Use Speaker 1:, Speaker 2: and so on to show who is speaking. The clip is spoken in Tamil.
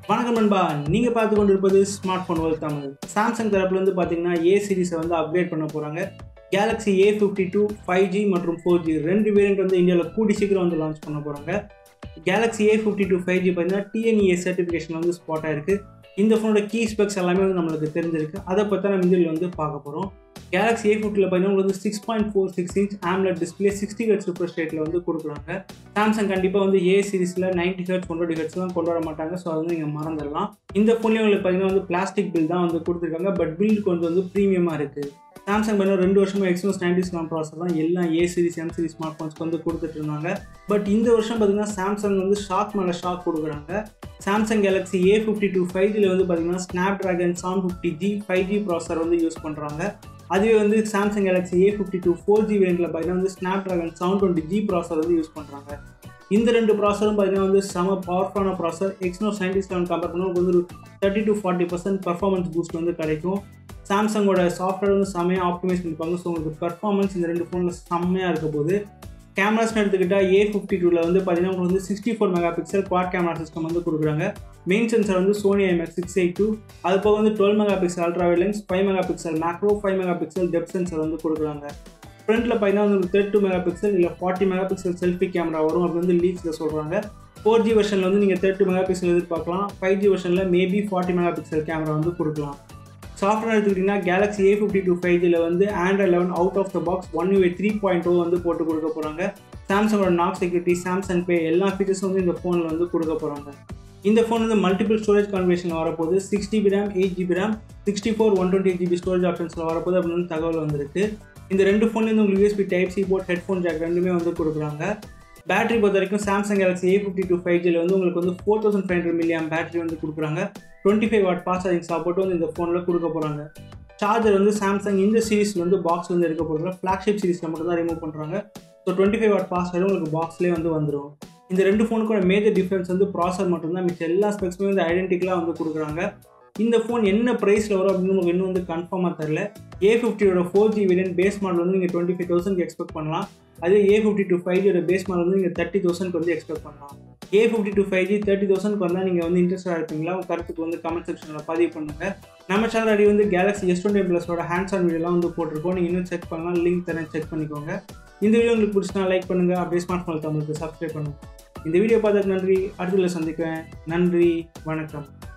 Speaker 1: வணக்கம் நண்பா நீங்கள் பார்த்து கொண்டு இருப்பது smart phone world Tamil Samsung தரப்புலேருந்து பார்த்தீங்கன்னா ஏ சீரிஸை வந்து அப்கிரேட் பண்ண போகிறாங்க Galaxy A fifty two five G மற்றும் ஃபோர் ஜி ரெண்டு வேரியன்ட் வந்து இந்தியாவில் கூடி சீக்கிரம் வந்து லான்ச் பண்ண போகிறாங்க Galaxy A fifty two five G பார்த்தீங்கன்னா டிஎன்இஏ சர்டிஃபிகேஷன் வந்து ஸ்பாட் ஆயிருக்கு இந்த ஃபோனோட கீ ஸ்பெக்ஸ் எல்லாமே வந்து நம்மளுக்கு தெரிஞ்சிருக்கு அதை பற்றி நம்ம இந்தியில் வந்து பார்க்க போகிறோம் கேலக்ஸி ஏ ஃபிஃப்டியில் பார்த்தீங்கன்னா உங்களுக்கு வந்து six point four six inch AMOLED display sixty ஹெட் சூப்பர் ஸ்டேட்டில் வந்து கொடுக்குறாங்க சாம்சங் கண்டிப்பாக வந்து ஏ சீரிஸில் நைன்டி ஹெட்ஸ் ஒன் டுவெண்ட்டி ஹெட்ஸ்லாம் கொண்டு வர மாட்டாங்க ஸோ அது வந்து நீங்கள் மறந்துடலாம் இந்த ஃபோன்லேயும் உங்களுக்கு பார்த்தீங்கன்னா வந்து பிளாஸ்டிக் பில் தான் வந்து கொடுத்துருக்காங்க பட் பில் கொஞ்சம் வந்து ப்ரீமியமாக இருக்குது சாம்சங் பார்த்தீங்கன்னா ரெண்டு வருஷமாக எக்ஸ்னோஸ் நைன்டி செவன் ப்ராசர் தான் எல்லாம் A series M series smart ஃபோன்ஸ்க்கு வந்து கொடுத்துட்டு இருந்தாங்க பட் இந்த வருஷம் பார்த்தீங்கன்னா சாம்சங் வந்து ஷாக் மேலே ஷாக் கொடுக்குறாங்க Samsung Galaxy A fifty two five ஜியில் வந்து பார்த்தீங்கன்னா Snapdragon seven fifty G five G processor வந்து யூஸ் பண்ணுறாங்க அதுவே வந்து Samsung Galaxy A fifty two four G வேரியண்ட்டில் பார்த்தீங்கன்னா வந்து Snapdragon seven twenty G processor வந்து யூஸ் பண்ணுறாங்க இந்த ரெண்டு ப்ராசரும் பார்த்தீங்கன்னா வந்து செம பவர்ஃபுல்லான ப்ராசர் எக்ஸ்னோ நைன்டி செவன் கம்பேர் பண்ணால் வந்து ஒரு thirty to forty percent performance boost வந்து கிடைக்கும் சாம்சங்கோட சாஃப்ட்வேர் வந்து செம்மையாக ஆப்டிமைஸ் பண்ணிப்பாங்க ஸோ உங்களுக்கு பர்ஃபார்மன்ஸ் இந்த ரெண்டு ஃபோனில் செம்மையாக இருக்க போது கேமராஸ்னு எடுத்துக்கிட்டால் ஏ ஃபிஃப்டி டூவில் வந்து பார்த்தீங்கன்னா உங்களுக்கு வந்து sixty four mega pixel quad camera system வந்து கொடுக்குறாங்க மெயின் சென்சர் வந்து Sony IMX six eight two அது போக வந்து twelve mega pixel ultra lens five mega pixel macro five mega pixel depth sensor வந்து கொடுக்குறாங்க ஃப்ரண்ட்டில் பார்த்தீங்கன்னா வந்து தேர்ட் டூ மெகா பிக்சல் இல்லை forty mega pixel selfie camera வரும் அப்படி வந்து லீக்ஸில் சொல்கிறாங்க ஃபோர் ஜி வெர்ஷனில் வந்து நீங்கள் தேர்ட் டூ மெகா பிக்சல் எதிர்பார்க்கலாம் ஃபைவ் ஜி வெர்ஷனில் maybe forty mega pixel camera வந்து கொடுக்கலாம் சாஃப்ட்வேர் எடுத்துக்கிட்டிங்கன்னா Galaxy A fifty two five ஜியில் வந்து Android eleven out of the box one UI three point two வந்து போட்டு கொடுக்க போகிறாங்க சாம்சங்கோட நாக் செக்யூரிட்டி சாம்சங் பே எல்லா ஃபீச்சர்ஸும் வந்து இந்த ஃபோனில் வந்து கொடுக்க போகிறாங்க இந்த ஃபோன் வந்து மல்டிபிள் ஸ்டோரேஜ் கான்வெர்ஷன் வரப்போது six GB RAM eight GB RAM sixty four one twenty GB storage ஆப்ஷன்ஸில் வரப்போது அப்படின்னு தகவல் வந்திருக்கு இந்த ரெண்டு ஃபோன்லேருந்து உங்களுக்கு USB type C port headphone jack ரெண்டுமே வந்து கொடுக்குறாங்க பேட்டரி பொறுத்த வரைக்கும் Samsung Galaxy A fifty two five ஜியில் வந்து உங்களுக்கு வந்து four thousand five hundred milliamp battery வந்து கொடுக்குறாங்க twenty five watt fast charging support வந்து இந்த ஃபோனில் கொடுக்க போகிறாங்க சார்ஜர் வந்து சாம்சங் இந்த சீரிஸில் வந்து பாக்ஸ் வந்து இருக்க போகிறதுல ஃப்ளாக்ஷிப் சீரிஸில் மட்டும் தான் ரிமூவ் பண்ணுறாங்க so twenty five watt fast charger உங்களுக்கு பாக்ஸ்லேயே வந்து வந்துடும் இந்த ரெண்டு ஃபோனுக்கோட மேஜர் டிஃப்ரென்ஸ் வந்து ப்ராசர் மட்டும்தான் மிச்சம் எல்லா ஸ்பெக்ஸுமே வந்து ஐடென்டிக்கலாக வந்து கொடுக்குறாங்க இந்த ஃபோன் என்ன ப்ரைஸில் வரும் அப்படின்னு உங்களுக்கு இன்னும் வந்து கன்ஃபார்மாக தெரில ஏ ஃபிஃப்டியோட four G variant base model வந்து நீங்கள் டுவெண்ட்டி ஃபைவ் தௌசண்ட் எக்ஸ்பெக்ட் பண்ணலாம் அதே ஏ ஃபிஃப்டி டூ ஃபைவ் ஜியோட பேஸ் மாடல் வந்து நீங்கள் தேர்ட்டி தௌசண்ட் வந்து எக்ஸ்பெக்ட் பண்ணலாம் A fifty two five G thirty thousand வந்தால் நீங்கள் வந்து இன்ட்ரெஸ்டாக இருப்பீங்களா உங்கள் கருத்துக்கு வந்து கமெண்ட் செக்ஷனில் பதிவு பண்ணுங்கள் நம்ம சேனல் அடி வந்து கேலக்ஸி எஸ் டுவெண்ட்டி ப்ளஸோட ஹேண்ட்ஸ் ஆன் வீடியோலாம் வந்து போட்டிருக்கோம் நீங்கள் இன்னும் செக் பண்ணலாம் லிங்க் தரேன் செக் பண்ணிக்கோங்க இந்த வீடியோ உங்களுக்கு பிடிச்சினா லைக் பண்ணுங்கள் அப்படியே ஸ்மார்ட் ஃபோன் தமிழுக்கு சப்ஸ்கிரைப் பண்ணுங்கள் இந்த வீடியோ பார்த்ததுக்கு நன்றி அடுத்த சந்திக்கிறேன் நன்றி வணக்கம்